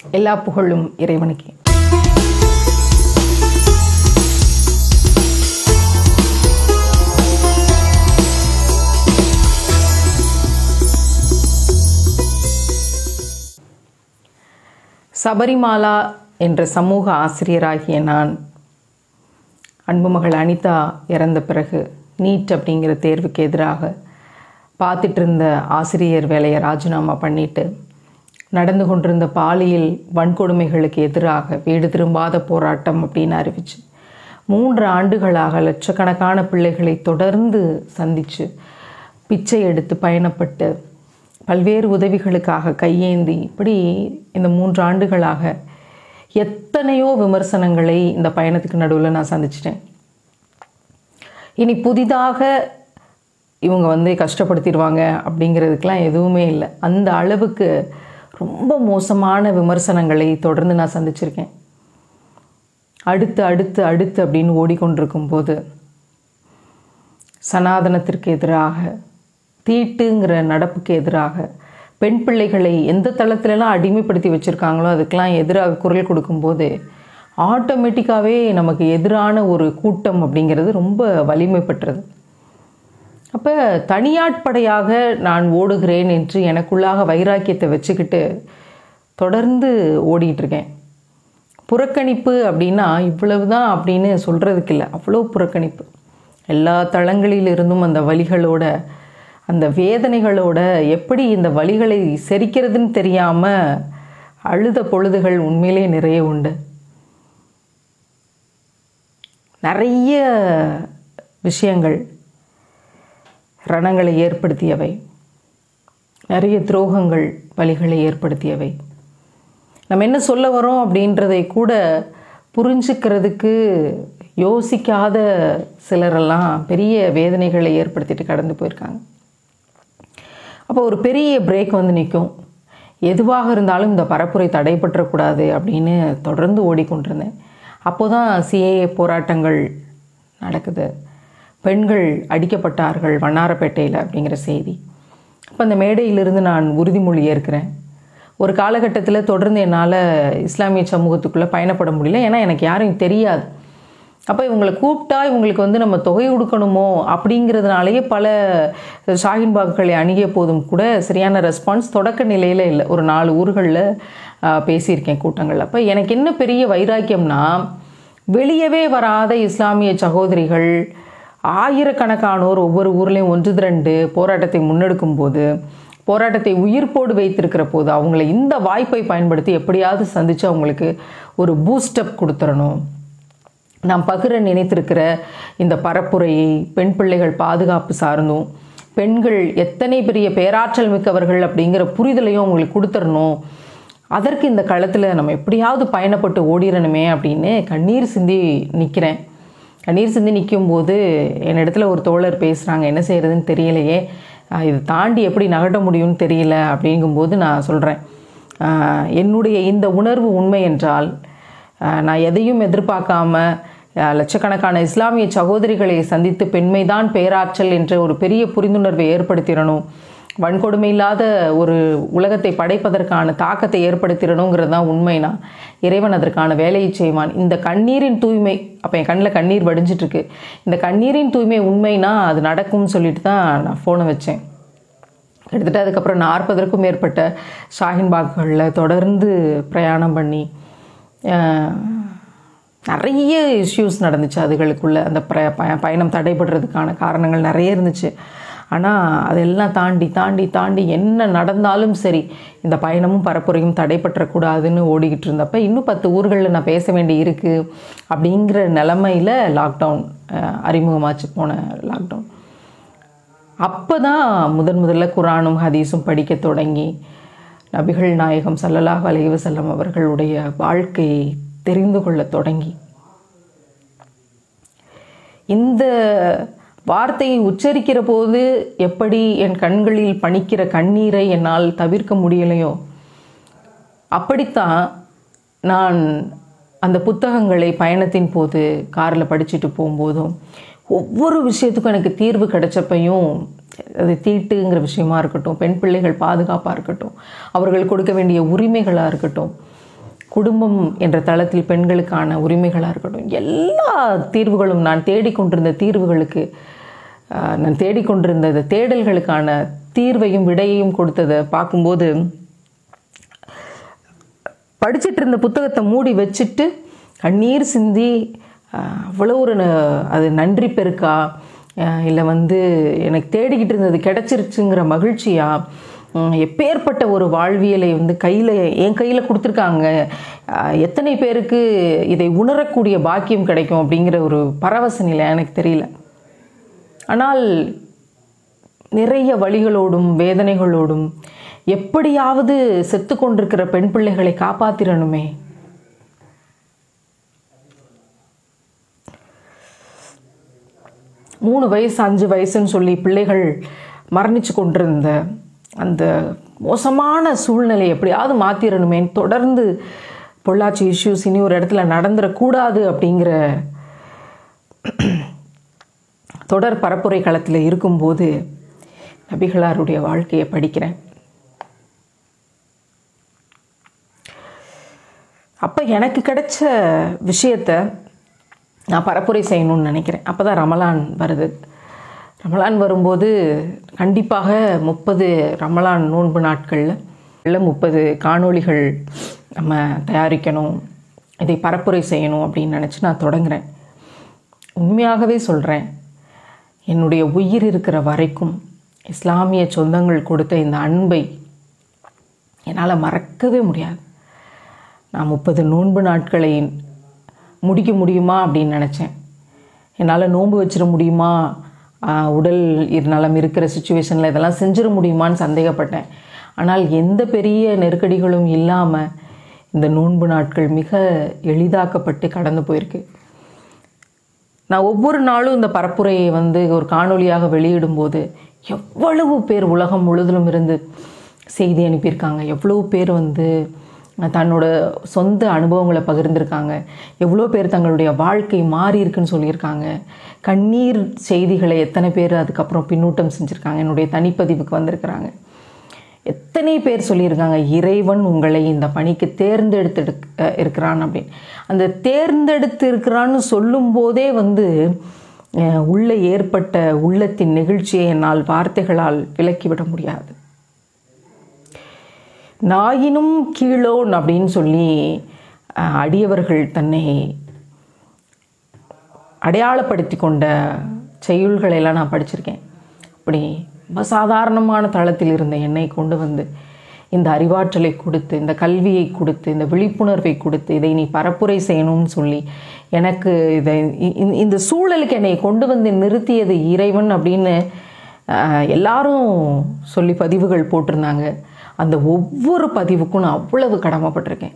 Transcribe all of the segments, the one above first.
எல்லா புகழும் இறைவனுக்கே சபரிமாலா என்ற சமூக ஆசிரியராகிய நான் அன்பு மகள் அனிதா இறந்த பிறகு நீட் அப்படிங்கிற தேர்வுக்கு எதிராக பார்த்துட்டு இருந்த ஆசிரியர் வேலையை ராஜினாமா பண்ணிட்டு நடந்து கொண்டிருந்த பாலியல் வன்கொடுமைகளுக்கு எதிராக வீடு திரும்பாத போராட்டம் அப்படின்னு அறிவிச்சு மூன்று ஆண்டுகளாக லட்சக்கணக்கான பிள்ளைகளை தொடர்ந்து சந்தித்து பிச்சை எடுத்து பயணப்பட்டு பல்வேறு உதவிகளுக்காக கையேந்தி இப்படி இந்த மூன்று ஆண்டுகளாக எத்தனையோ விமர்சனங்களை இந்த பயணத்துக்கு நடுவில் நான் சந்திச்சிட்டேன் இனி புதிதாக இவங்க வந்து கஷ்டப்படுத்திடுவாங்க அப்படிங்கிறதுக்கெலாம் எதுவுமே இல்லை அந்த அளவுக்கு ரொம்ப மோசமான விமர்சனங்களை தொடர்ந்து நான் சந்திச்சிருக்கேன் அடுத்து அடுத்து அடுத்து அப்படின்னு ஓடிக்கொண்டிருக்கும் போது சனாதனத்திற்கு எதிராக தீட்டுங்கிற நடப்புக்கு எதிராக பெண் பிள்ளைகளை எந்த தளத்துலலாம் அடிமைப்படுத்தி வச்சுருக்காங்களோ அதுக்கெலாம் எதிராக குரல் கொடுக்கும்போது ஆட்டோமேட்டிக்காகவே நமக்கு எதிரான ஒரு கூட்டம் அப்படிங்கிறது ரொம்ப வலிமை பெற்றது அப்போ தனியாட்படையாக நான் ஓடுகிறேன் என்று எனக்குள்ளாக வைராக்கியத்தை வச்சுக்கிட்டு தொடர்ந்து ஓடிட்டுருக்கேன் புறக்கணிப்பு அப்படின்னா இவ்வளவு தான் அப்படின்னு சொல்கிறதுக்கு இல்லை அவ்வளோ புறக்கணிப்பு எல்லா தளங்களிலிருந்தும் அந்த வழிகளோட அந்த வேதனைகளோட எப்படி இந்த வழிகளை செரிக்கிறதுன்னு தெரியாமல் அழுத பொழுதுகள் உண்மையிலே நிறைய உண்டு நிறைய விஷயங்கள் ரணங்களை ஏற்படுத்தியவை நிறைய துரோகங்கள் வழிகளை ஏற்படுத்தியவை நம்ம என்ன சொல்ல வரோம் அப்படின்றதை கூட புரிஞ்சுக்கிறதுக்கு யோசிக்காத சிலரெல்லாம் பெரிய வேதனைகளை ஏற்படுத்திட்டு கடந்து போயிருக்காங்க அப்போ ஒரு பெரிய பிரேக் வந்து நிற்கும் எதுவாக இருந்தாலும் இந்த பரப்புரை தடைப்பற்றக்கூடாது அப்படின்னு தொடர்ந்து ஓடிக்கொண்டிருந்தேன் அப்போ தான் சிஏஏ போராட்டங்கள் நடக்குது பெண்கள் அடிக்கப்பட்டார்கள் வண்ணாரப்பேட்டையில் அப்படிங்கிற செய்தி அப்போ அந்த மேடையிலிருந்து நான் உறுதிமொழி ஏற்கிறேன் ஒரு காலகட்டத்தில் தொடர்ந்து என்னால் இஸ்லாமிய சமூகத்துக்குள்ளே பயணப்பட முடியல ஏன்னா எனக்கு யாரும் தெரியாது அப்போ இவங்களை கூப்பிட்டா இவங்களுக்கு வந்து நம்ம தொகை கொடுக்கணுமோ அப்படிங்கிறதுனாலேயே பல ஷாஹின்பாக்களை அணுகிய போதும் கூட சரியான ரெஸ்பான்ஸ் தொடக்க நிலையில் இல்லை ஒரு நாலு ஊர்களில் பேசியிருக்கேன் கூட்டங்கள் அப்போ எனக்கு என்ன பெரிய வைராக்கியம்னா வெளியவே வராத இஸ்லாமிய சகோதரிகள் ஆயிரக்கணக்கானோர் ஒவ்வொரு ஊர்லேயும் ஒன்று திரண்டு போராட்டத்தை முன்னெடுக்கும் போது போராட்டத்தை உயிர்ப்போடு வைத்திருக்கிற போது அவங்கள இந்த வாய்ப்பை பயன்படுத்தி எப்படியாவது சந்தித்து அவங்களுக்கு ஒரு பூஸ்டப் கொடுத்துடணும் நாம் பகிர நினைத்திருக்கிற இந்த பரப்புரையை பெண் பிள்ளைகள் பாதுகாப்பு சார்ந்தும் பெண்கள் எத்தனை பெரிய பேராற்றல் மிக்கவர்கள் அப்படிங்கிற புரிதலையும் அவங்களுக்கு கொடுத்துடணும் அதற்கு இந்த களத்தில் நம்ம எப்படியாவது பயணப்பட்டு ஓடிடணுமே அப்படின்னு கண்ணீர் சிந்தி நிற்கிறேன் கண்ணீர் சிந்தி நிற்கும்போது என்னிடத்துல ஒரு தோழர் பேசுகிறாங்க என்ன செய்கிறதுன்னு தெரியலையே இது தாண்டி எப்படி நகட்ட முடியும்னு தெரியல அப்படிங்கும்போது நான் சொல்கிறேன் என்னுடைய இந்த உணர்வு உண்மை என்றால் நான் எதையும் எதிர்பார்க்காம லட்சக்கணக்கான இஸ்லாமிய சகோதரிகளை சந்தித்து பெண்மைதான் பேராற்றல் என்ற ஒரு பெரிய புரிந்துணர்வை ஏற்படுத்திடணும் வன்கொடுமை இல்லாத ஒரு உலகத்தை படைப்பதற்கான தாக்கத்தை ஏற்படுத்திடணுங்கிறது தான் உண்மைனா இறைவன் அதற்கான வேலையை செய்வான் இந்த கண்ணீரின் தூய்மை அப்போ என் கண்ணில் கண்ணீர் வடிஞ்சிட்ருக்கு இந்த கண்ணீரின் தூய்மை உண்மைனா அது நடக்கும்னு சொல்லிட்டு தான் நான் ஃபோனை வச்சேன் கிட்டத்தட்ட அதுக்கப்புறம் நாற்பதற்கும் மேற்பட்ட ஷாஹின்பாக்களில் தொடர்ந்து பிரயாணம் பண்ணி நிறைய இஷ்யூஸ் நடந்துச்சு அதுகளுக்குள்ள அந்த பயணம் தடைபடுறதுக்கான காரணங்கள் நிறைய இருந்துச்சு ஆனால் அதெல்லாம் தாண்டி தாண்டி தாண்டி என்ன நடந்தாலும் சரி இந்த பயணமும் பரப்புரையும் தடைப்பற்றக்கூடாதுன்னு ஓடிக்கிட்டு இருந்தப்ப இன்னும் பத்து ஊர்களில் நான் பேச வேண்டி இருக்குது அப்படிங்கிற நிலமையில் லாக்டவுன் அறிமுகமாச்சு போன லாக்டவுன் அப்போ தான் முதன் முதல்ல குரானும் ஹதீஸும் படிக்க தொடங்கி நபிகள் நாயகம் சல்லல்லாஹ் அலைவ செல்லம் அவர்களுடைய வாழ்க்கையை தெரிந்து கொள்ள தொடங்கி இந்த வார்த்தையை உச்சரிக்கிற போது எப்படி என் கண்களில் பணிக்கிற கண்ணீரை என்னால் தவிர்க்க முடியலையோ அப்படித்தான் நான் அந்த புத்தகங்களை பயணத்தின் போது காரில் படிச்சுட்டு போகும்போதும் ஒவ்வொரு விஷயத்துக்கும் எனக்கு தீர்வு கிடைச்சப்பையும் அது தீட்டுங்கிற விஷயமா இருக்கட்டும் பெண் பிள்ளைகள் பாதுகாப்பாக இருக்கட்டும் அவர்கள் கொடுக்க வேண்டிய உரிமைகளாக இருக்கட்டும் குடும்பம் என்ற தளத்தில் பெண்களுக்கான உரிமைகளாக இருக்கட்டும் எல்லா தீர்வுகளும் நான் தேடிக்கொண்டிருந்த தீர்வுகளுக்கு ஆஹ், நான் தேடிக்கொண்டிருந்த இந்த தேடல்களுக்கான தீர்வையும் விடையையும் கொடுத்ததை பார்க்கும்போது படிச்சிட்டு இருந்த புத்தகத்தை மூடி வச்சுட்டு கண்ணீர் சிந்தி ஆஹ், அவ்வளோ ஒரு ந- அது நன்றி பெருக்கா இல்லை வந்து எனக்கு தேடிக்கிட்டு இருந்தது கிடைச்சிருச்சுங்கிற மகிழ்ச்சியா உம், எப்பேற்பட்ட ஒரு வாழ்வியலை வந்து கையில் என் கையில் கொடுத்துருக்காங்க ஆஹ், எத்தனை பேருக்கு இதை உணரக்கூடிய பாக்கியம் கிடைக்கும் அப்படிங்கிற ஒரு பரவச நிலை எனக்கு தெரியல ஆனால் நிறைய வழிகளோடும் வேதனைகளோடும் எப்படியாவது செத்து கொண்டிருக்கிற பெண் பிள்ளைகளை காப்பாத்திரணுமே மூணு வயசு அஞ்சு வயசுன்னு சொல்லி பிள்ளைகள் மரணிச்சு கொண்டிருந்த அந்த மோசமான சூழ்நிலை எப்படியாவது மாத்திரணுமேன்னு தொடர்ந்து பொள்ளாச்சி இஷ்யூஸ் இனி ஒரு இடத்துல நடந்துடக்கூடாது அப்படிங்கிற தொடர் பரப்புரை களத்தில் இருக்கும்போது நபிகளாருடைய வாழ்க்கையை படிக்கிறேன் அப்போ எனக்கு கிடைச்ச விஷயத்த நான் பரப்புரை செய்யணும்னு நினைக்கிறேன் அப்போ தான் ரமலான் வருது ரமலான் வரும்போது கண்டிப்பாக முப்பது ரமலான் நோன்பு நாட்களில் இல்லை முப்பது காணொளிகள் நம்ம தயாரிக்கணும் இதை பரப்புரை செய்யணும் அப்படின்னு நினச்சி நான் தொடங்குறேன் உண்மையாகவே சொல்கிறேன் என்னுடைய உயிர் இருக்கிற வரைக்கும் இஸ்லாமிய சொந்தங்கள் கொடுத்த இந்த அன்பை என்னால் மறக்கவே முடியாது நான் முப்பது நோன்பு நாட்களை முடிக்க முடியுமா அப்படின்னு நினச்சேன் என்னால் நோன்பு வச்சிட முடியுமா ஆஹ் உடல் இரு- நலம் இருக்கிற சுச்சுவேஷனில் இதெல்லாம் செஞ்சிட முடியுமான்னு சந்தேகப்பட்டேன் ஆனால் எந்த பெரிய நெருக்கடிகளும் இல்லாமல் இந்த நோன்பு நாட்கள் மிக எளிதாக்கப்பட்டு கடந்து போயிருக்கு நான் ஒவ்வொரு நாளும் இந்த பரப்புரையை வந்து ஒரு காணொளியாக வெளியிடும்போது எவ்வளவு பேர் உலகம் முழுவதிலும் இருந்து செய்தி அனுப்பியிருக்காங்க எவ்வளோ பேர் வந்து தன்னோட சொந்த அனுபவங்களை பகிர்ந்திருக்காங்க எவ்வளோ பேர் தங்களுடைய வாழ்க்கை மாறி இருக்குன்னு சொல்லியிருக்காங்க கண்ணீர் செய்திகளை எத்தனை பேர் அதுக்கப்புறம் பின்னூட்டம் செஞ்சுருக்காங்க என்னுடைய தனிப்பதிவுக்கு வந்திருக்கிறாங்க எத்தனை பேர் சொல்லியிருக்காங்க இறைவன் உங்களை இந்த பணிக்கு தேர்ந்தெடுத்து இருக்கிறான் அப்படின்னு அந்த தேர்ந்தெடுத்து இருக்கிறான்னு சொல்லும்போதே வந்து அஹ், உள்ள ஏற்பட்ட உள்ளத்தின் நெகிழ்ச்சியை என்னால் வார்த்தைகளால் விலக்கிவிட முடியாது நாயினும் கீழோன் அப்படின்னு சொல்லி அஹ், அடியவர்கள் தன்னை அடையாளப்படுத்தி கொண்ட செய்யுள்களை எல்லாம் நான் படிச்சிருக்கேன் அப்படி ரொம்ப சாதாரணமான தளத்தில் இருந்த என்னை கொண்டு வந்து இந்த அறிவாற்றலை கொடுத்து இந்த கல்வியை கொடுத்து இந்த விழிப்புணர்வை கொடுத்து இதை நீ பரப்புரை செய்யணும்னு சொல்லி எனக்கு இதை இ- இ- இந்த சூழலுக்கு என்னை கொண்டு வந்து நிறுத்தியது இறைவன் அப்படின்னு ஆஹ், எல்லாரும் சொல்லி பதிவுகள் போட்டிருந்தாங்க அந்த ஒவ்வொரு பதிவுக்கும் நான் அவ்வளவு கடமைப்பட்டிருக்கேன்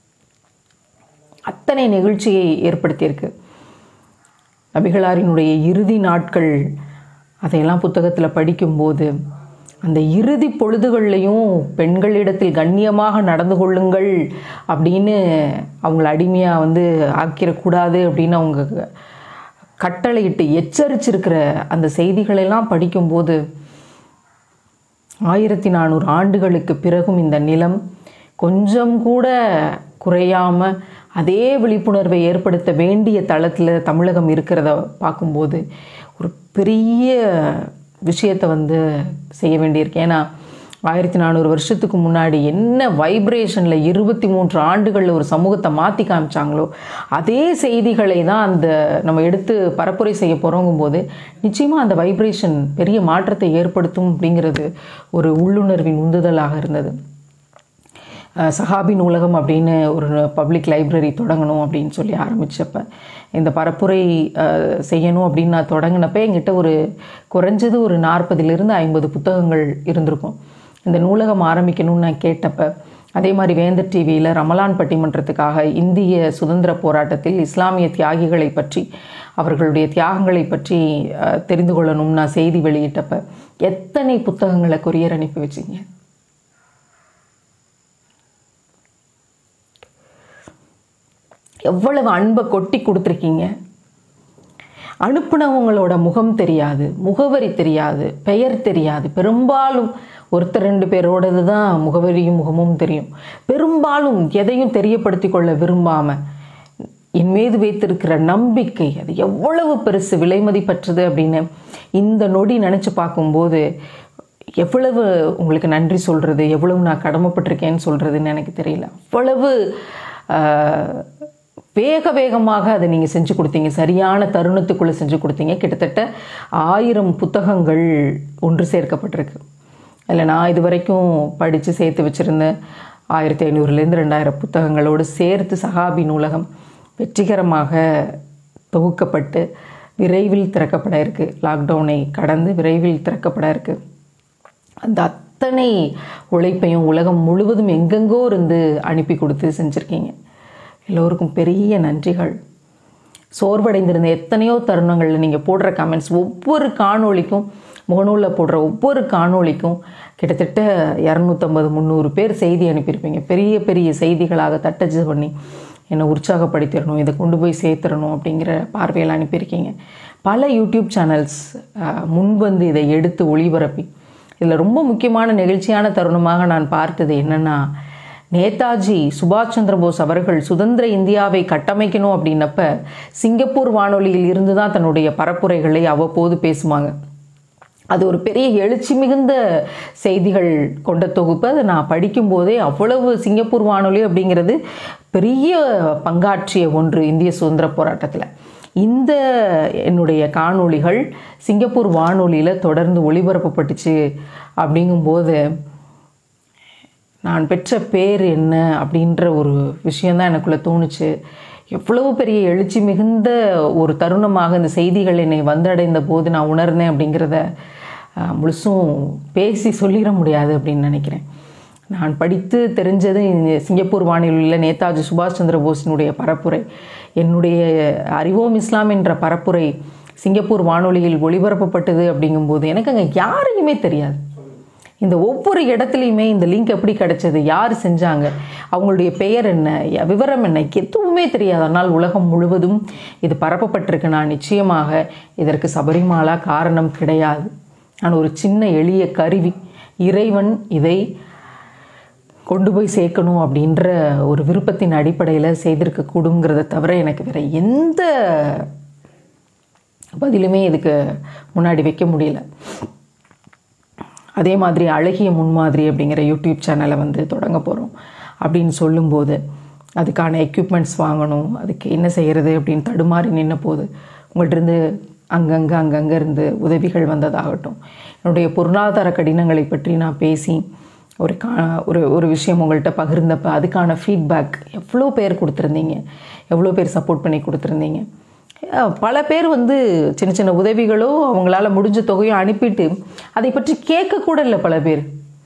அத்தனை நெகிழ்ச்சியை ஏற்படுத்தியிருக்கு நபிகளாரினுடைய இறுதி நாட்கள் அதையெல்லாம் புத்தகத்தில் படிக்கும்போது அந்த இறுதி பொழுதுகள்லையும் பெண்களிடத்தில் கண்ணியமாக நடந்து கொள்ளுங்கள் அப்படின்னு அவங்கள அடிமையாக வந்து ஆக்கிடக்கூடாது அப்படின்னு அவங்க கட்டளையிட்டு எச்சரிச்சிருக்கிற அந்த செய்திகளெல்லாம் படிக்கும்போது ஆயிரத்தி நானூறு ஆண்டுகளுக்கு பிறகும் இந்த நிலம் கொஞ்சம் கூட குறையாம அதே விழிப்புணர்வை ஏற்படுத்த வேண்டிய தளத்தில் தமிழகம் இருக்கிறத பார்க்கும்போது ஒரு பெரிய விஷயத்தை வந்து செய்ய வேண்டியிருக்கு ஏன்னா ஆயிரத்தி நானூறு வருஷத்துக்கு முன்னாடி என்ன வைப்ரேஷனில் இருபத்தி மூன்று ஆண்டுகளில் ஒரு சமூகத்தை மாற்றி காமிச்சாங்களோ அதே செய்திகளை தான் அந்த நம்ம எடுத்து பரப்புரை செய்ய போகிறோங்கும்போது நிச்சயமாக அந்த வைப்ரேஷன் பெரிய மாற்றத்தை ஏற்படுத்தும் அப்படிங்கிறது ஒரு உள்ளுணர்வின் உந்துதலாக இருந்தது அஹ் சஹாபி நூலகம் அப்படின்னு ஒரு பப்ளிக் லைப்ரரி தொடங்கணும் அப்படின்னு சொல்லி ஆரம்பித்தப்ப இந்த பரப்புரை அஹ், செய்யணும் அப்படின்னு நான் தொடங்கினப்ப என்கிட்ட ஒரு குறைஞ்சது ஒரு நாற்பதிலிருந்து ஐம்பது புத்தகங்கள் இருந்திருக்கும் இந்த நூலகம் ஆரம்பிக்கணும்னு நான் கேட்டப்ப அதே மாதிரி வேந்தர் டிவியில் ரமலான் பட்டிமன்றத்துக்காக இந்திய சுதந்திர போராட்டத்தில் இஸ்லாமிய தியாகிகளை பற்றி அவர்களுடைய தியாகங்களை பற்றி அஹ், தெரிந்து கொள்ளணும்னு நான் செய்தி வெளியிட்டப்ப எத்தனை புத்தகங்களை கொரியர் அனுப்பி வச்சிங்க எவ்வளவு அன்பை கொட்டி கொடுத்துருக்கீங்க அனுப்புனவங்களோட முகம் தெரியாது முகவரி தெரியாது பெயர் தெரியாது பெரும்பாலும் ஒருத்தர் ரெண்டு பேரோடது தான் முகவரியும் முகமும் தெரியும் பெரும்பாலும் எதையும் தெரியப்படுத்தி கொள்ள விரும்பாம என் மீது வைத்திருக்கிற நம்பிக்கை அது எவ்வளவு பெருசு விலைமதிப்பற்றது அப்படின்னு இந்த நொடி நினச்சி பார்க்கும்போது எவ்வளவு உங்களுக்கு நன்றி சொல்கிறது எவ்வளவு நான் கடமைப்பட்டிருக்கேன்னு சொல்கிறதுன்னு எனக்கு தெரியல அவ்வளவு ஆஹ், வேக வேகமாக அதை நீங்கள் செஞ்சு கொடுத்தீங்க சரியான தருணத்துக்குள்ளே செஞ்சு கொடுத்தீங்க கிட்டத்தட்ட ஆயிரம் புத்தகங்கள் ஒன்று சேர்க்கப்பட்டிருக்கு அதில் நான் இது வரைக்கும் படித்து சேர்த்து வச்சுருந்த ஆயிரத்தி ஐநூறுலேருந்து ரெண்டாயிரம் புத்தகங்களோடு சேர்த்து சகாபி நூலகம் வெற்றிகரமாக தொகுக்கப்பட்டு விரைவில் திறக்கப்பட இருக்கு லாக்டவுனை கடந்து விரைவில் திறக்கப்பட இருக்கு அந்த அத்தனை உழைப்பையும் உலகம் முழுவதும் எங்கெங்கோ இருந்து அனுப்பி கொடுத்து செஞ்சுருக்கீங்க எல்லோருக்கும் பெரிய நன்றிகள் சோர்வடைந்திருந்த எத்தனையோ தருணங்களில் நீங்கள் போடுற கமெண்ட்ஸ் ஒவ்வொரு காணொளிக்கும் முகநூலில் போடுற ஒவ்வொரு காணொளிக்கும் கிட்டத்தட்ட இரநூத்தம்பது முந்நூறு பேர் செய்தி அனுப்பியிருப்பீங்க பெரிய பெரிய செய்திகளாக தட்டச்சு பண்ணி என்னை உற்சாகப்படுத்திடணும் இதை கொண்டு போய் சேர்த்துடணும் அப்படிங்கிற பார்வையில் அனுப்பியிருக்கீங்க பல யூடியூப் சேனல்ஸ் முன்வந்து இதை எடுத்து ஒளிபரப்பி இதில் ரொம்ப முக்கியமான நெகிழ்ச்சியான தருணமாக நான் பார்த்தது என்னென்னா நேதாஜி சுபாஷ் சந்திர போஸ் அவர்கள் சுதந்திர இந்தியாவை கட்டமைக்கணும் அப்படின்னப்ப சிங்கப்பூர் வானொலியில் இருந்து தான் தன்னுடைய பரப்புரைகளை அவ்வப்போது பேசுவாங்க அது ஒரு பெரிய எழுச்சி மிகுந்த செய்திகள் கொண்ட தொகுப்பு அதை நான் படிக்கும்போதே அவ்வளவு சிங்கப்பூர் வானொலி அப்படிங்கிறது பெரிய பங்காற்றிய ஒன்று இந்திய சுதந்திர போராட்டத்தில் இந்த என்னுடைய காணொளிகள் சிங்கப்பூர் வானொலியில் தொடர்ந்து ஒளிபரப்பப்பட்டுச்சு அப்படிங்கும்போது நான் பெற்ற பேர் என்ன அப்படின்ற ஒரு விஷயந்தான் எனக்குள்ளே தோணுச்சு எவ்வளவு பெரிய எழுச்சி மிகுந்த ஒரு தருணமாக இந்த செய்திகள் என்னை வந்தடைந்த போது நான் உணர்ந்தேன் அப்படிங்கிறத அஹ், முழுசும் பேசி சொல்லிட முடியாது அப்படின்னு நினைக்கிறேன் நான் படித்து தெரிஞ்சது இந்த சிங்கப்பூர் வானொலியில் நேதாஜி சுபாஷ் சந்திர போஸினுடைய பரப்புரை என்னுடைய அறிவோம் இஸ்லாம் என்ற பரப்புரை சிங்கப்பூர் வானொலியில் ஒளிபரப்பப்பட்டது அப்படிங்கும்போது எனக்கு அங்கே யாரையுமே தெரியாது இந்த ஒவ்வொரு இடத்துலையுமே இந்த லிங்க் எப்படி கிடைச்சது யார் செஞ்சாங்க அவங்களுடைய பெயர் என்ன ய- விவரம் என்ன எதுவுமே தெரியாது ஆனால் உலகம் முழுவதும் இது பரப்பப்பட்டிருக்கு நான் நிச்சயமாக இதற்கு சபரிமாலா காரணம் கிடையாது நான் ஒரு சின்ன எளிய கருவி இறைவன் இதை கொண்டு போய் சேர்க்கணும் அப்படின்ற ஒரு விருப்பத்தின் அடிப்படையில் செய்திருக்க கூடுங்கிறத தவிர எனக்கு வேற எந்த பதிலுமே இதுக்கு முன்னாடி வைக்க முடியல அதே மாதிரி அழகிய முன்மாதிரி அப்படிங்கிற யூடியூப் சேனலை வந்து தொடங்க போகிறோம் அப்படின்னு சொல்லும்போது அதுக்கான எக்யூப்மெண்ட்ஸ் வாங்கணும் அதுக்கு என்ன செய்கிறது அப்படின்னு தடுமாறி நின்ன போது உங்கள்கிட்டருந்து அங்கங்கே அங்கங்கே இருந்து உதவிகள் வந்ததாகட்டும் என்னுடைய பொருளாதார கடினங்களை பற்றி நான் பேசி ஒரு கா ஒரு ஒரு விஷயம் உங்கள்கிட்ட பகிர்ந்தப்ப அதுக்கான ஃபீட்பேக் எவ்வளோ பேர் கொடுத்துருந்தீங்க எவ்வளோ பேர் சப்போர்ட் பண்ணி கொடுத்துருந்தீங்க அஹ் பல பேர் வந்து சின்ன சின்ன உதவிகளோ அவங்களால முடிஞ்ச தொகையோ அனுப்பிட்டு அதை பற்றி கேட்க கூட இல்லை பல பேர்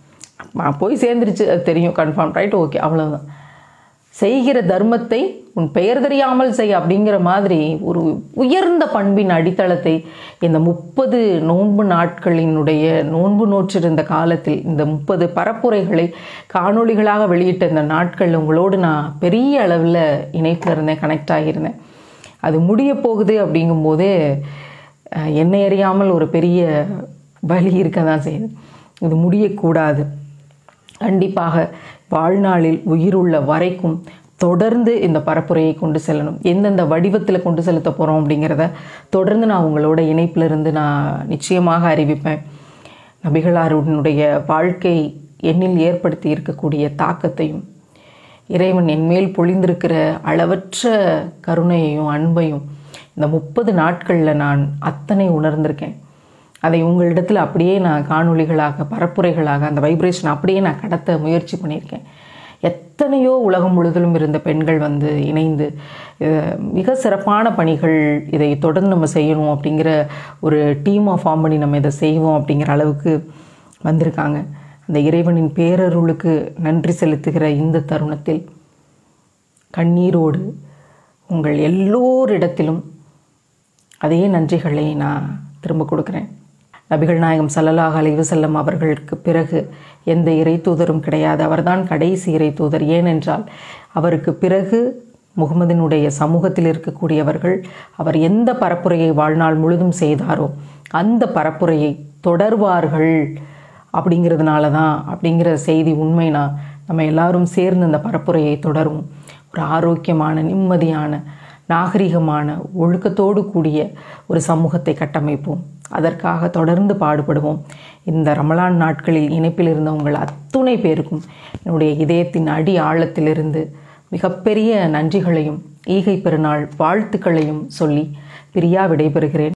ம- போய் சேர்ந்துருச்சு அது தெரியும் கன்ஃபார்ம் ரைட் ஓகே அவ்வளவுதான் செய்கிற தர்மத்தை உன் பெயர் தெரியாமல் செய் அப்படிங்கிற மாதிரி ஒரு உயர்ந்த பண்பின் அடித்தளத்தை இந்த முப்பது நோன்பு நாட்களினுடைய நோன்பு நோற்றிருந்த காலத்தில் இந்த முப்பது பரப்புரைகளை காணொளிகளாக வெளியிட்ட இந்த நாட்கள் உங்களோடு நான் பெரிய அளவில் இணைப்பில் இருந்தேன் கனெக்ட் ஆகியிருந்தேன் அது முடிய போகுது அப்படிங்கும்போதே அஹ், என்னை அறியாமல் ஒரு பெரிய வலி இருக்க தான் செய்யுது இது முடியக்கூடாது கண்டிப்பாக வாழ்நாளில் உயிருள்ள வரைக்கும் தொடர்ந்து இந்த பரப்புரையை கொண்டு செல்லணும் எந்தெந்த வடிவத்தில் கொண்டு செலுத்த போகிறோம் அப்படிங்கிறத தொடர்ந்து நான் உங்களோட இணைப்பில் இருந்து நான் நிச்சயமாக அறிவிப்பேன் நபிகளாருடைய வாழ்க்கை என்னில் ஏற்படுத்தி இருக்கக்கூடிய தாக்கத்தையும் இறைவன் என் மேல் பொழிந்திருக்கிற அளவற்ற கருணையையும் அன்பையும் இந்த முப்பது நாட்களில் நான் அத்தனை உணர்ந்திருக்கேன் அதை உங்களிடத்தில் அப்படியே நான் காணொளிகளாக பரப்புரைகளாக அந்த வைப்ரேஷன் அப்படியே நான் கடத்த முயற்சி பண்ணியிருக்கேன் எத்தனையோ உலகம் முழுவதிலும் இருந்த பெண்கள் வந்து இணைந்து அஹ், மிக சிறப்பான பணிகள் இதை தொடர்ந்து நம்ம செய்யணும் அப்படிங்கிற ஒரு டீமாக ஃபார்ம் பண்ணி நம்ம இதை செய்வோம் அப்படிங்கிற அளவுக்கு வந்திருக்காங்க அந்த இறைவனின் பேரருளுக்கு நன்றி செலுத்துகிற இந்த தருணத்தில் கண்ணீரோடு உங்கள் எல்லோரிடத்திலும் அதே நன்றிகளை நான் திரும்ப கொடுக்குறேன் நபிகள் நாயகம் ஸல்லல்லாஹு அலைஹி வஸல்லம் அவர்களுக்கு பிறகு எந்த இறை தூதரும் கிடையாது அவர்தான் கடைசி இறை தூதர் ஏனென்றால் அவருக்கு பிறகு முகமதினுடைய சமூகத்தில் இருக்கக்கூடியவர்கள் அவர் எந்த பரப்புரையை வாழ்நாள் முழுதும் செய்தாரோ அந்த பரப்புரையை தொடர்வார்கள் அப்படிங்கிறதுனால தான் அப்படிங்கிற செய்தி உண்மைனா நம்ம எல்லாரும் சேர்ந்து அந்த பரப்புரையை தொடருவோம் ஒரு ஆரோக்கியமான நிம்மதியான நாகரிகமான ஒழுக்கத்தோடு கூடிய ஒரு சமூகத்தை கட்டமைப்போம் அதற்காக தொடர்ந்து பாடுபடுவோம் இந்த ரமலான் நாட்களில் இணைப்பில் இருந்த உங்கள் அத்துணை பேருக்கும் என்னுடைய இதயத்தின் அடி ஆழத்திலிருந்து மிகப்பெரிய நன்றிகளையும் ஈகை பெருநாள் வாழ்த்துக்களையும் சொல்லி பிரியா விடைபெறுகிறேன்